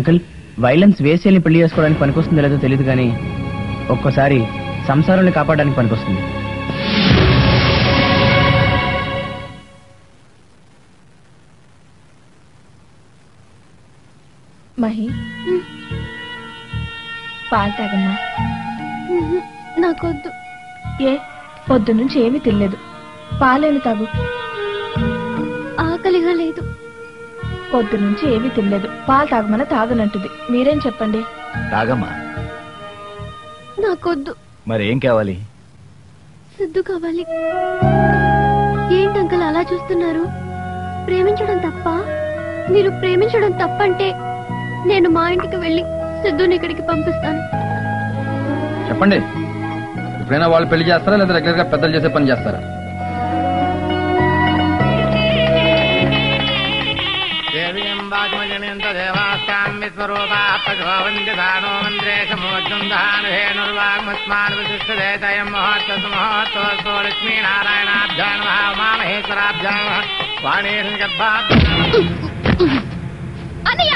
Uncle violence వేసేల్ని పెళ్లి చేసుకోవడానికి పనికొస్తుందో లేదో తెలియదు కానీ ఒక్కోసారి సంసారాన్ని కాపాడడానికి పనికొస్తుంది మహి పాలు తాగమ్మా నాకొద్దు ఏ పొద్దు నుంచి ఏమీ తినలేదు పాలేను తాగు ఆకలిగా లేదు పొద్దు నుంచి ఏమీ తినలేదు పాలు తాగమని తాగనంటుంది మీరేం చెప్పండి తాగమ్మా నాకొద్దు మరి ఏం కావాలి సిద్ధు కావాలి ఏంటి అంకల్ అలా చూస్తున్నారు ప్రేమించడం తప్ప మీరు ప్రేమించడం తప్పంటే నేను మా ఇంటికి వెళ్ళి సిద్ధుని ఇక్కడికి పంపిస్తాను చెప్పండి ఎప్పుడైనా వాళ్ళు పెళ్లి చేస్తారా లేదా రెగ్యులర్ గా పెద్దలు చేసే పని చేస్తారా దేవీం వాగ్మజనేంద్ర దేవాస్తాం విశ్వరూపా ప్రజోవందిధానో మంత్రేశమోజుంధానుహేనుర్వాగ్మస్మాన్ విశిష్టదేతయం మహోత్తసు మహోత్తవస్తో లక్ష్మీనారాయణాభ్యాం నమః ఉమామహేశ్వరాభ్యాం నమః వాణీర్ని గర్భా అన్నయ్య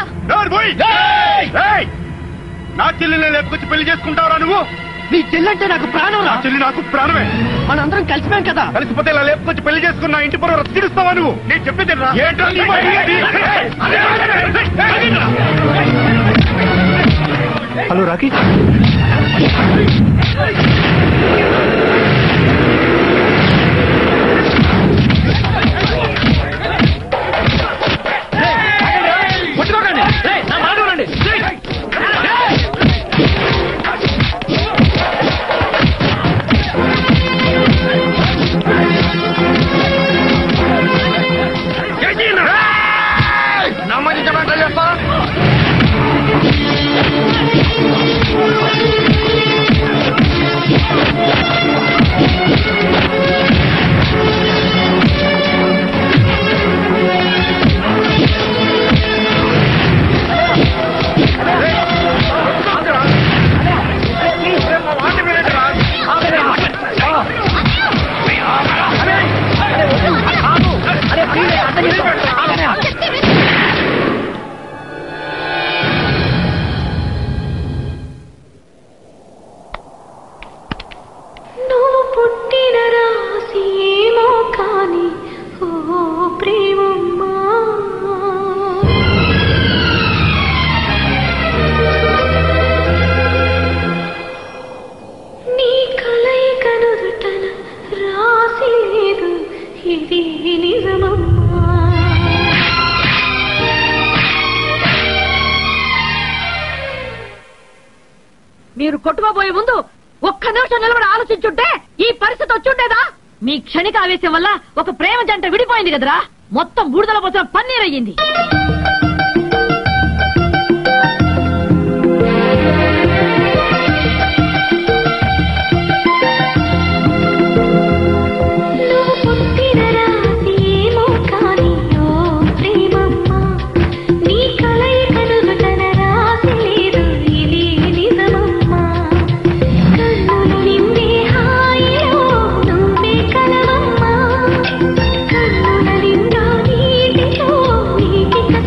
నా చెల్లెల్ని లేపుకొచ్చి పెళ్లి చేసుకుంటావురా నువ్వు నీ చెల్లంటే నాకు ప్రాణం నా చెల్లి నాకు ప్రాణమే మనందరం కలిసిపోయాం కదా కలిసిపోతే ఇలా లేపుకొచ్చి పెళ్లి చేసుకున్న ఇంటి పొర రచ్చిస్తావా నువ్వు నేను చెప్పేది రా. ఏంట్రా నీ మాట ఇది? హలో రాకీ కొట్టుకోకండి రేయ్, నా మాట వినండి. రేయ్. నా మంచి చెప్పండి చేస్తా నువ్వు పుట్టిన రాసి ఏమో కాని ఓ ప్రేమమ్మా నీ కలయికనుదుటన రాసి లేదు ఇది నిజమమ్మా మీరు కొట్టుకోబోయే ముందు ఒక్క నిమిషం నిలబడి ఆలోచించుంటే ఈ పరిస్థితి వచ్చుండేదా మీ క్షణిక ఆవేశం వల్ల ఒక ప్రేమ జంట విడిపోయింది కదరా మొత్తం బూడిదల పోసిన పన్నీర్ అయ్యింది నువ్వు పుట్టిన రాసి ఏమో కాని ఓ ప్రేమమ్మా నీ కలయికనుదుటన రాసి లేదు ఇది నిజమమ్మా కన్నులు నిండే హాయిలో నువ్వే కలవమ్మా కన్నుల నిండా నీటిలో నీటి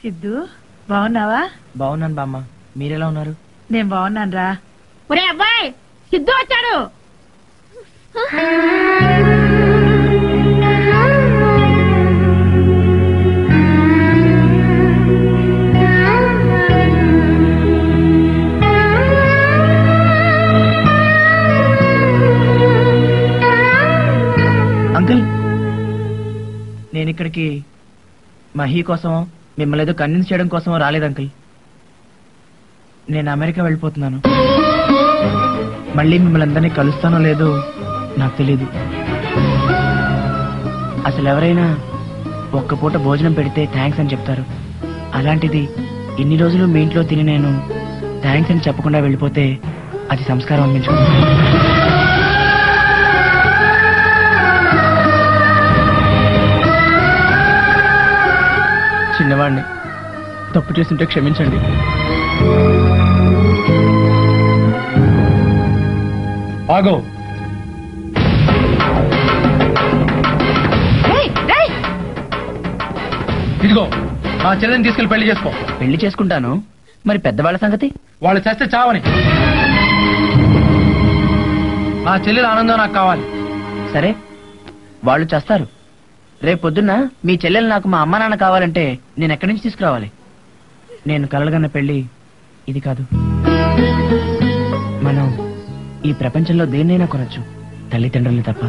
సిద్ధు బాగున్నావా బాగున్నాను బామ్మ మీరెలా ఉన్నారు నేను బాగున్నాను రా ఒరే అబ్బాయి సిద్ధు వచ్చాడు అంకుల్ నేను ఇక్కడికి మహీ కోసం మిమ్మల్ని ఏదో కన్విన్స్ చేయడం కోసం రాలేదు అంకుల్ నేను అమెరికా వెళ్ళిపోతున్నాను మళ్ళీ మిమ్మల్ని అందరినీ కలుస్తానో లేదో నాకు తెలీదు అసలు ఎవరైనా ఒక్క పూట భోజనం పెడితే థ్యాంక్స్ అని చెప్తారు అలాంటిది ఇన్ని రోజులు మీ ఇంట్లో తిని నేను థ్యాంక్స్ అని చెప్పకుండా వెళ్ళిపోతే అది సంస్కారం అనిపించుకుంటాను చిన్నవాడిని తప్పు చేస్తుంటే క్షమించండి ఆగో ఇదిగో మా చెల్లెని తీసుకెళ్లి పెళ్లి చేసుకో పెళ్లి చేసుకుంటాను మరి పెద్దవాళ్ళ సంగతి వాళ్ళు చేస్తే చావని నా చెల్లెల ఆనందం నాకు కావాలి సరే వాళ్ళు చేస్తారు రేపు పొద్దున్న మీ చెల్లెలు నాకు మా అమ్మ నాన్న కావాలంటే నేను ఎక్కడి నుంచి తీసుకురావాలి నేను కలలుగన్న పెళ్లి ఇది కాదు మనం ఈ ప్రపంచంలో దేన్నైనా కొనొచ్చు తల్లిదండ్రుల్ని తప్ప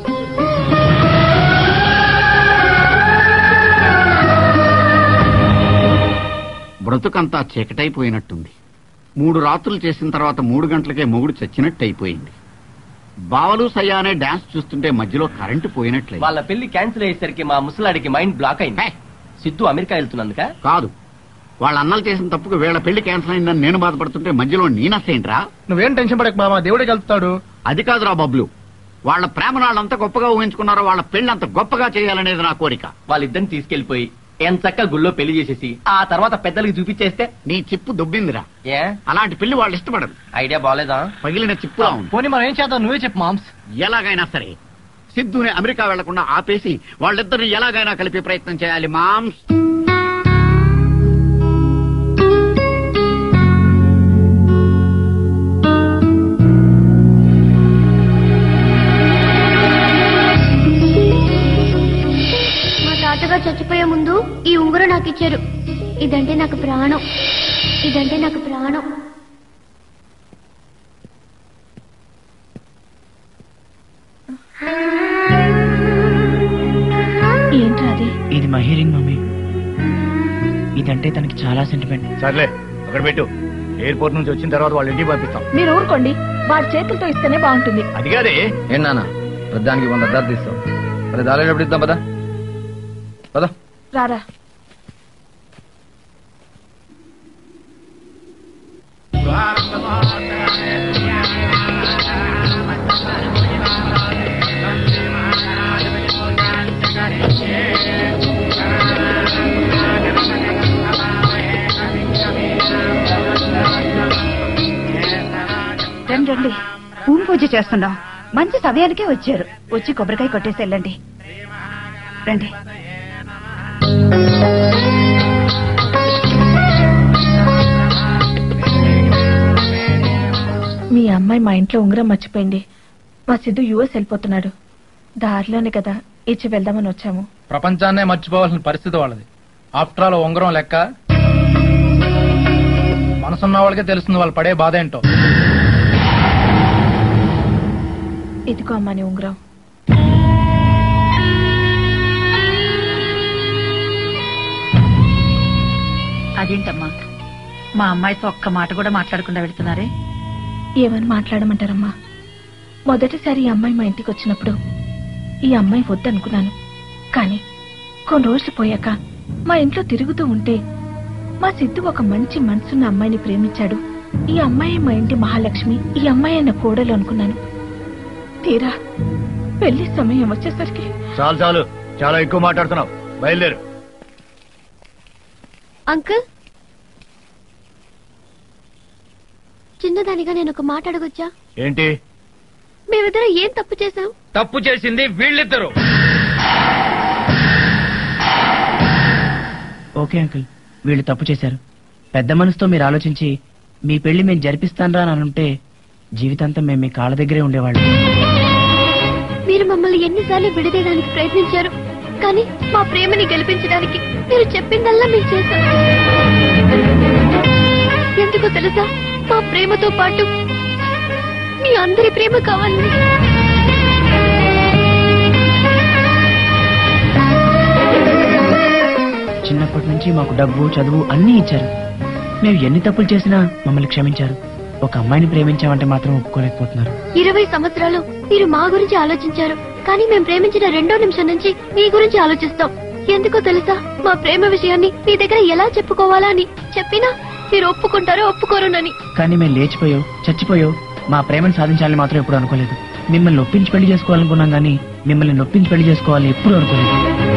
బ్రతుకంతా చీకటైపోయినట్టుంది మూడు రాత్రులు చేసిన తర్వాత మూడు గంటలకే మొగుడు చచ్చినట్టు అయిపోయింది బావలు సయ్యానే డాన్స్ చూస్తుంటే మధ్యలో కరెంటు పోయినట్లే వాళ్ళ పెళ్లి క్యాన్సిల్ అయ్యేసరికి మా ముసలాడికి మైండ్ బ్లాక్ అయింది సిద్ధు అమెరికా వెళ్తున్నందుక కాదు వాళ్ళ అన్నలు చేసిన తప్పుకు వీళ్ళ పెళ్లి క్యాన్సిల్ అయిందని నేను బాధపడుతుంటే మధ్యలో నేనసేంట్రా నువ్వేం టెన్షన్ పడక బాబా దేవుడే కలుపుతాడు అది కాదురా బబ్లు వాళ్ళ ప్రేమ వాళ్ళంత గొప్పగా ఊహించుకున్నారో వాళ్ళ పెళ్లి అంత గొప్పగా చేయాలనేది నా కోరిక వాళ్ళిద్దరిని తీసుకెళ్లిపోయి ఎంచక్క గుళ్ళో పెళ్లి చేసేసి ఆ తర్వాత పెద్దలకి చూపించేస్తే నీ చిప్పు దుబ్బిందిరా ఏ అలాంటి పెళ్లి వాళ్ళు ఇష్టపడరు ఐడియా బాగాలేదా పగిలిన చిప్పులా ఉంది పోనీ మనం ఏం చేద్దాం నువ్వే చెప్పు మామ్స్ ఎలాగైనా సరే సిద్ధుని అమెరికా వెళ్లకుండా ఆపేసి వాళ్ళిద్దరిని ఎలాగైనా కలిపే ప్రయత్నం చేయాలి మామ్స్ మా తాతగారు చచ్చిపోయే ముందు ఈ ఉంగరం నాకు ఇచ్చారు ఇదంటే నాకు ప్రాణం ఇదంటే నాకు ప్రాణం ఏంట్రా అది ఇది మహీరింగ్ మమ్మీ ఇదంటే తనకి చాలా సెంటిమెంట్ సర్లే అక్కడ పెట్టు ఎయిర్పోర్ట్ నుంచి వచ్చిన తర్వాత వాళ్ళ ఇంటికి పంపిస్తాం మీరు ఊరుకోండి వాడి చేతులతో ఇస్తేనే బాగుంటుంది అది కాదే ఏం నాన్న ప్రధానికి వంద అద్దాలు తీస్తాం మరి దాని ఎప్పుడు ఇద్దాం పదా పదా రారా రండి రండి భూమి పూజ చేస్తున్నాం మంచి సమయానికే వచ్చారు వచ్చి కొబ్బరికాయ కొట్టేసి వెళ్ళండి రండి మీ అమ్మాయి మా ఇంట్లో ఉంగరం మర్చిపోయింది మా సిద్ధు యుఎస్ వెళ్ళిపోతున్నాడు దారిలోనే కదా ఇచ్చి వెళ్దామని వచ్చాము ప్రపంచాన్నే మర్చిపోవాల్సిన పరిస్థితి వాళ్ళది ఆఫ్టర్ ఆల్ ఉంగరం లెక్క మనసున్న వాళ్ళకే తెలుస్తుంది వాళ్ళు పడే బాధ ఏంటో ఇదిగో అమ్మా నీ ఉంగరం అదేంటమ్మా మా అమ్మాయితో ఒక్క మాట కూడా మాట్లాడకుండా వెళ్తున్నారే ఏమని మాట్లాడమంటారమ్మా మొదటిసారి ఈ అమ్మాయి మా ఇంటికి వచ్చినప్పుడు ఈ అమ్మాయి వద్దనుకున్నాను కానీ కొన్ని రోజులు పోయాక మా ఇంట్లో తిరుగుతూ ఉంటే మా సిద్ధు ఒక మంచి మనసున్న అమ్మాయిని ప్రేమించాడు ఈ అమ్మాయి మా ఇంటి మహాలక్ష్మి ఈ అమ్మాయి అన్న కోడలు అనుకున్నాను తీరా పెళ్లి సమయం వచ్చేసరికి చాలు చాలు చాలా ఎక్కువ మాట్లాడుతున్నావు బయలుదేరు అంకుల్ చిన్నదానిగా నేను ఒక మాట అడగొచ్చా ఏంటి మేమిద్దరం ఏం తప్పు చేశాం తప్పు చేసింది వీళ్ళిద్దరు ఓకే అంకుల్ వీళ్ళు తప్పు చేశారు పెద్ద మనసుతో మీరు ఆలోచించి మీ పెళ్లి మేము జరిపిస్తానరా అని అనుంటే జీవితాంతం మేము మీ కాళ్ళ దగ్గరే ఉండేవాళ్ళం మీరు మమ్మల్ని ఎన్నిసార్లు విడదీయడానికి ప్రయత్నించారు కానీ మా ప్రేమని గెలిపించడానికి మీరు చెప్పిందల్లా మేము చేశాం ఎందుకో తెలుసా మా ప్రేమతో పాటు మీ అందరి ప్రేమ కావాలని చిన్నప్పటి నుంచి మాకు డబ్బు చదువు అన్నీ ఇచ్చారు మేము ఎన్ని తప్పులు చేసినా మమ్మల్ని క్షమించారు ఒక అమ్మాయిని ప్రేమించామంటే మాత్రం ఒప్పుకోలేకపోతున్నారు ఇరవై సంవత్సరాలు మీరు మా గురించి ఆలోచించారు కానీ మేము ప్రేమించిన రెండో నిమిషం నుంచి మీ గురించి ఆలోచిస్తాం ఎందుకో తెలుసా మా ప్రేమ విషయాన్ని మీ దగ్గర ఎలా చెప్పుకోవాలా అని చెప్పినా మీరు ఒప్పుకుంటారో ఒప్పుకోరునని కానీ మేము లేచిపోయో చచ్చిపోయో మా ప్రేమను సాధించాలని మాత్రం ఎప్పుడు అనుకోలేదు మిమ్మల్ని ఒప్పించి పెళ్లి చేసుకోవాలనుకున్నాం కానీ మిమ్మల్ని నొప్పించి పెళ్లి చేసుకోవాలని ఎప్పుడు అనుకోలేదు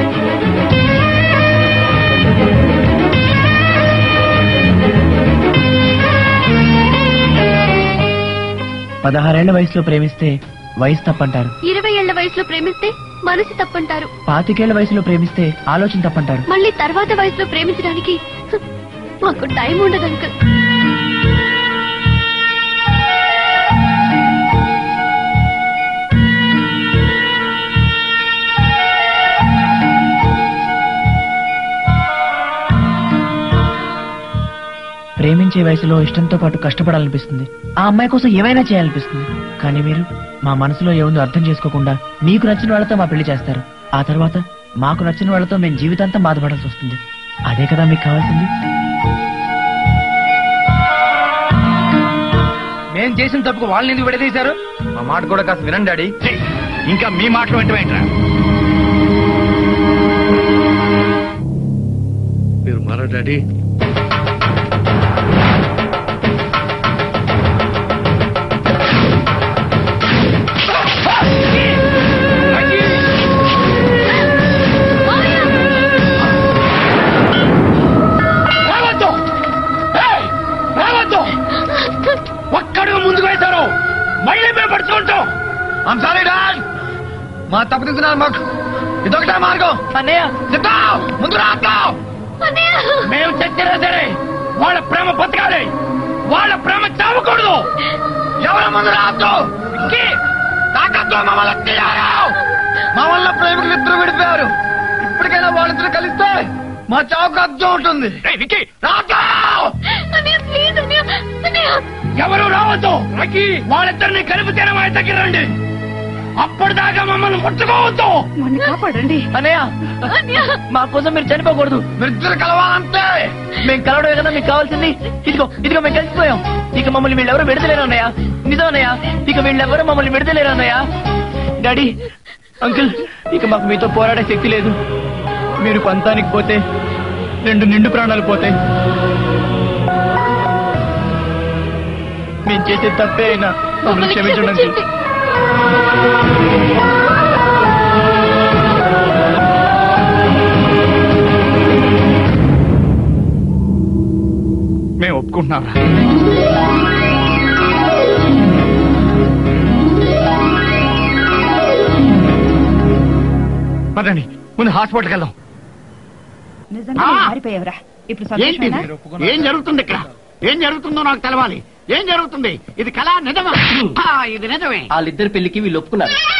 పదహారేళ్ల వయసులో ప్రేమిస్తే వయసు తప్పంటారు ఇరవై ఏళ్ల వయసులో ప్రేమిస్తే మనసు తప్పంటారు పాతికేళ్ల వయసులో ప్రేమిస్తే ఆలోచన తప్పంటారు మళ్ళీ తర్వాత వయసులో ప్రేమించడానికి హ, మాకు టైం ఉండదు అంకుల్ ప్రేమించే వయసులో ఇష్టంతో పాటు కష్టపడాలనిపిస్తుంది ఆ అమ్మాయి కోసం ఏమైనా చేయాలనిపిస్తుంది కానీ మీరు మా మనసులో ఏముందో అర్థం చేసుకోకుండా మీకు నచ్చిన వాళ్ళతో మా పెళ్లి చేస్తారు ఆ తర్వాత మాకు నచ్చిన వాళ్ళతో మేము జీవితాంతం బాధపడాల్సి వస్తుంది అదే కదా మీకు కావాల్సింది మేం చేసిన తప్పుకు వాళ్ళని ఎందుకు విడదీశారు మా మాట కూడా కాస్త వినండి డాడీ ఇంకా మీ మాటలు వెంటనేంట్రా మీరు మారా డాడీ రావద్దు ఏయ్! రావద్దు ఒక్కడుగు ముందుకు వేశారు మళ్ళీ మేము పడుతుంటాం ఐమ్ సారీ డాడ్ మా తప్పు తింటున్నారు మాకు ఇదొకటే మార్గం అన్నయ్య సిద్ధం ముందు రాస్తాం మేము చచ్చినా సరే వాళ్ళ ప్రేమ బతకాలి వాళ్ళ ప్రేమ చావకూడదు ఎవరి ముందు రావద్దు తాకద్దు మమ్మల్ని తీయాలి మా వల్ల ప్రేమికులు ఇద్దరు విడిపోయారు ఇప్పటికైనా వాళ్ళిద్దరు కలిస్తే మా చావుకు అర్థం ఉంటుంది రావద్దు ఎవరు రావద్దు వాళ్ళిద్దరిని కలిపితేనే మా దగ్గర రండి అప్పటిదాకా మమ్మల్ని ముట్టుకోవద్దు మొన్న కాపాడండి అన్నయ్య మా కోసం మీరు చనిపోకూడదు మీరిద్దరు కలవాలంటే మేము కలవడమే కదా మీకు కావాల్సింది ఇదిగో ఇదిగో మేము కలిసిపోయాం ఇక మమ్మల్ని వీళ్ళెవరూ విడతలేరు అన్నయ్య నిజం అన్నయ్య ఇక వీళ్ళెవరూ మమ్మల్ని విడతలేరు అన్నయ్య డాడీ అంకుల్ ఇక మాకు మీతో పోరాడే శక్తి లేదు మీరు పంతానికి పోతే రెండు నిండు ప్రాణాలు పోతాయి మేము చేసే తప్పే అయినా మమ్మల్ని క్షమించండి అంకుల్ మేము ఒప్పుకుంటున్నారా పదండి ముందు హాస్పిటల్కి వెళ్దాం నిజంగా ఆ! మారిపోయావురా ఇప్పుడు ఏంటి సంతోషమేనా ఏం జరుగుతుంది ఇక్కడ ఏం జరుగుతుందో నాకు తెలవాలి ఏం జరుగుతుంది ఇది కళా నిజమా ఆ, ఇది నిజమే వాళ్ళిద్దరి పెళ్లికి వీళ్ళు ఒప్పుకున్నారు